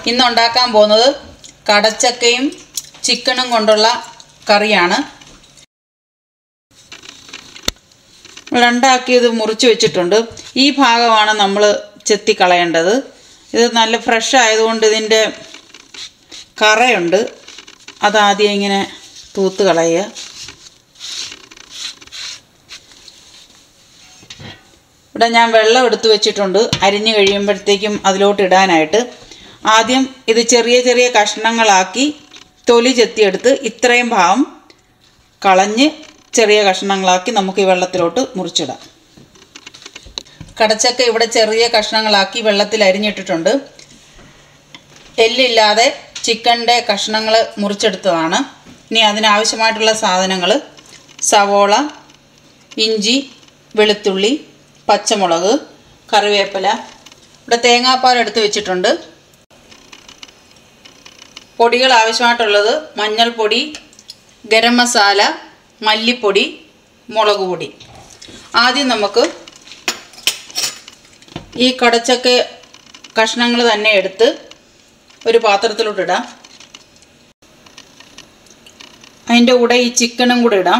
ഇന്ന് ഉണ്ടാക്കാൻ പോകുന്നത് കടച്ചക്കയും ചിക്കനും കൊണ്ടുള്ള കറിയാണ് രണ്ടാക്കിയത് മുറിച്ച് വെച്ചിട്ടുണ്ട് ഈ ഭാഗമാണ് നമ്മൾ ചെത്തി കളയേണ്ടത് ഇത് നല്ല ഫ്രഷ് ആയതുകൊണ്ട് ഇതിൻ്റെ കറയുണ്ട് അതാദ്യം ഇങ്ങനെ തൂത്ത് കളയുക ഇവിടെ ഞാൻ വെള്ളം എടുത്തു വെച്ചിട്ടുണ്ട് അരിഞ്ഞു കഴിയുമ്പോഴത്തേക്കും അതിലോട്ട് ഇടാനായിട്ട് ആദ്യം ഇത് ചെറിയ ചെറിയ കഷ്ണങ്ങളാക്കി തൊലി ചെത്തിയെടുത്ത് ഇത്രയും ഭാഗം കളഞ്ഞ് ചെറിയ കഷ്ണങ്ങളാക്കി നമുക്ക് ഈ വെള്ളത്തിലോട്ട് മുറിച്ചിടാം കടച്ചക്ക ഇവിടെ ചെറിയ കഷ്ണങ്ങളാക്കി വെള്ളത്തിൽ അരിഞ്ഞിട്ടിട്ടുണ്ട് എല്ലില്ലാതെ ചിക്കൻ്റെ കഷ്ണങ്ങൾ മുറിച്ചെടുത്തതാണ് ഇനി അതിനാവശ്യമായിട്ടുള്ള സാധനങ്ങൾ സവോള ഇഞ്ചി വെളുത്തുള്ളി പച്ചമുളക് കറിവേപ്പില ഇവിടെ തേങ്ങാപ്പാൽ എടുത്ത് വെച്ചിട്ടുണ്ട് പൊടികൾ ആവശ്യമായിട്ടുള്ളത് മഞ്ഞൾപ്പൊടി ഗരം മസാല മല്ലിപ്പൊടി മുളക് പൊടി ആദ്യം നമുക്ക് ഈ കടച്ചക്ക കഷ്ണങ്ങൾ തന്നെ എടുത്ത് ഒരു പാത്രത്തിലോട്ടിടാം അതിൻ്റെ കൂടെ ഈ ചിക്കനും കൂടെ ഇടാം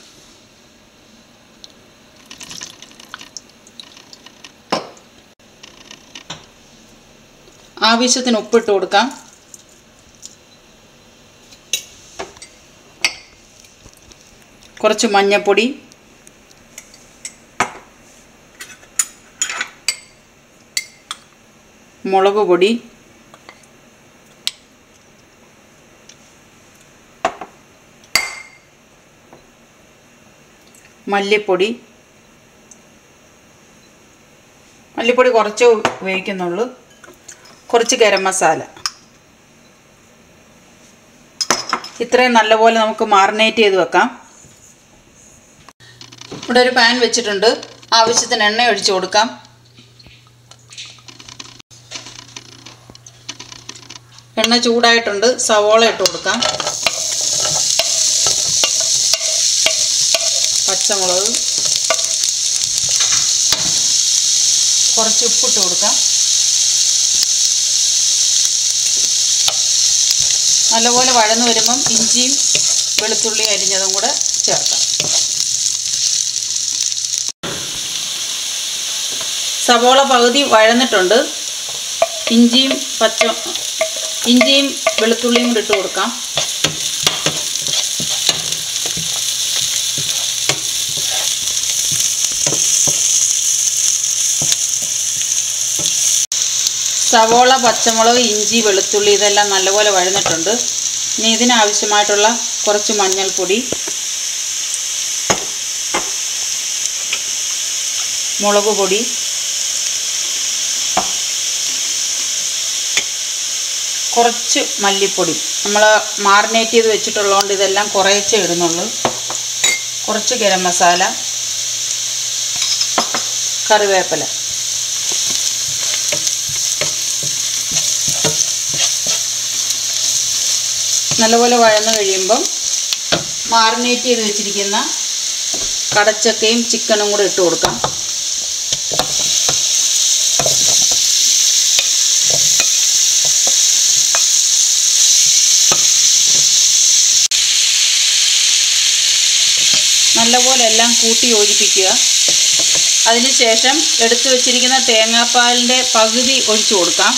ആവശ്യത്തിന് ഉപ്പിട്ട് കൊടുക്കാം കുറച്ച് മഞ്ഞൾപ്പൊടി മുളക് പൊടി മല്ലിപ്പൊടി മല്ലിപ്പൊടി കുറച്ച് ഉപയോഗിക്കുന്നുള്ളൂ കുറച്ച് ഗരം മസാല ഇത്രയും നല്ലപോലെ നമുക്ക് മാറിനേറ്റ് ചെയ്ത് വെക്കാം ഇവിടെ ഒരു പാൻ വെച്ചിട്ടുണ്ട് ആവശ്യത്തിന് എണ്ണ ഒഴിച്ചു കൊടുക്കാം എണ്ണ ചൂടായിട്ടുണ്ട് സവോള ഇട്ട് കൊടുക്കാം പച്ചമുളക് കുറച്ച് ഉപ്പിട്ട് കൊടുക്കാം നല്ലപോലെ വഴന്നു വരുമ്പം ഇഞ്ചിയും വെളുത്തുള്ളിയും അരിഞ്ഞതും കൂടെ ചേർക്കാം സവോള പകുതി വഴന്നിട്ടുണ്ട് ഇഞ്ചിയും പച്ച ഇഞ്ചിയും വെളുത്തുള്ളിയും കൂടി ഇട്ട് കൊടുക്കാം സവോള പച്ചമുളക് ഇഞ്ചി വെളുത്തുള്ളി ഇതെല്ലാം നല്ലപോലെ വഴന്നിട്ടുണ്ട് ഇനി ഇതിനാവശ്യമായിട്ടുള്ള കുറച്ച് മഞ്ഞൾപ്പൊടി മുളക് പൊടി കുറച്ച് മല്ലിപ്പൊടി നമ്മൾ മാറിനേറ്റ് ചെയ്ത് വെച്ചിട്ടുള്ളതുകൊണ്ട് ഇതെല്ലാം കുറേച്ചേ ഇടുന്നുള്ളൂ കുറച്ച് ഗരം മസാല കറിവേപ്പില നല്ലപോലെ വഴന്നു കഴിയുമ്പം മാറിനേറ്റ് ചെയ്ത് വെച്ചിരിക്കുന്ന കടച്ചക്കയും ചിക്കനും കൂടെ ഇട്ട് കൊടുക്കാം നല്ലപോലെ എല്ലാം കൂട്ടി യോജിപ്പിക്കുക അതിനുശേഷം എടുത്തു വച്ചിരിക്കുന്ന തേങ്ങാപ്പാലിൻ്റെ പകുതി ഒഴിച്ചു കൊടുക്കാം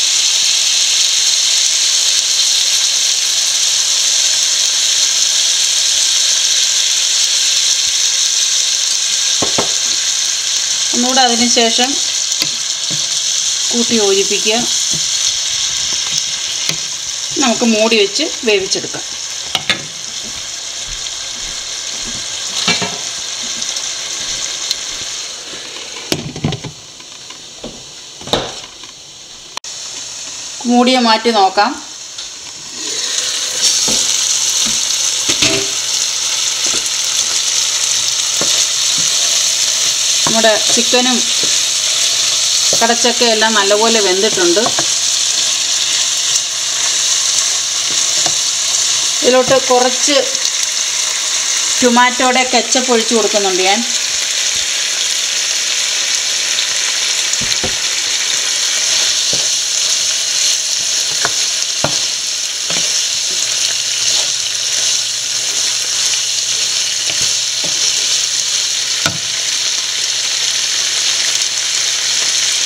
ഒന്നുകൂടെ അതിന് ശേഷം കൂട്ടി യോജിപ്പിക്കുക നമുക്ക് മൂടി വെച്ച് വേവിച്ചെടുക്കാം മൂടിയെ മാറ്റി നോക്കാം നമ്മുടെ ചിക്കനും കടച്ചക്ക എല്ലാം നല്ലപോലെ വെന്തിട്ടുണ്ട് ഇതിലോട്ട് കുറച്ച് ടൊമാറ്റോയുടെ കെച്ചപ്പ് ഒഴിച്ച് കൊടുക്കുന്നുണ്ട് ഞാൻ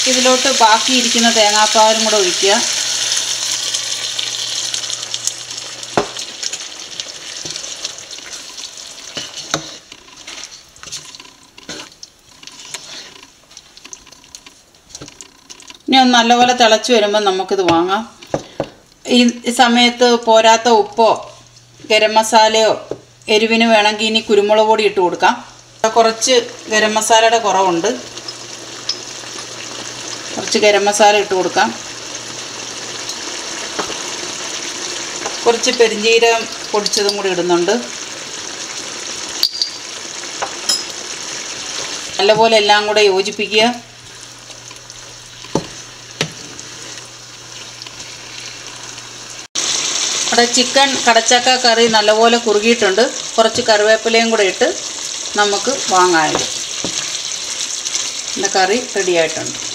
ഇതിലോട്ട് ബാക്കിയിരിക്കുന്ന തേങ്ങാപ്പാലും കൂടെ ഒഴിക്കുക ഇനി ഒന്ന് നല്ലപോലെ തിളച്ച് വരുമ്പോൾ നമുക്കിത് വാങ്ങാം ഈ സമയത്ത് പോരാത്ത ഉപ്പോ ഗരം മസാലയോ എരിവിന് വേണമെങ്കിൽ ഇനി കുരുമുളക് പൊടി ഇട്ട് കൊടുക്കാം കുറച്ച് ഗരം മസാലയുടെ കുറവുണ്ട് കുറച്ച് ഗരം മസാല ഇട്ട് കൊടുക്കാം കുറച്ച് പെരിഞ്ജീരകം പൊടിച്ചതും കൂടി ഇടുന്നുണ്ട് നല്ലപോലെ എല്ലാം കൂടെ യോജിപ്പിക്കുക അവിടെ ചിക്കൻ കടച്ചക്ക കറി നല്ലപോലെ കുറുകിയിട്ടുണ്ട് കുറച്ച് കറിവേപ്പിലയും കൂടെ ഇട്ട് നമുക്ക് വാങ്ങാമായിരുന്നു എൻ്റെ കറി റെഡിയായിട്ടുണ്ട്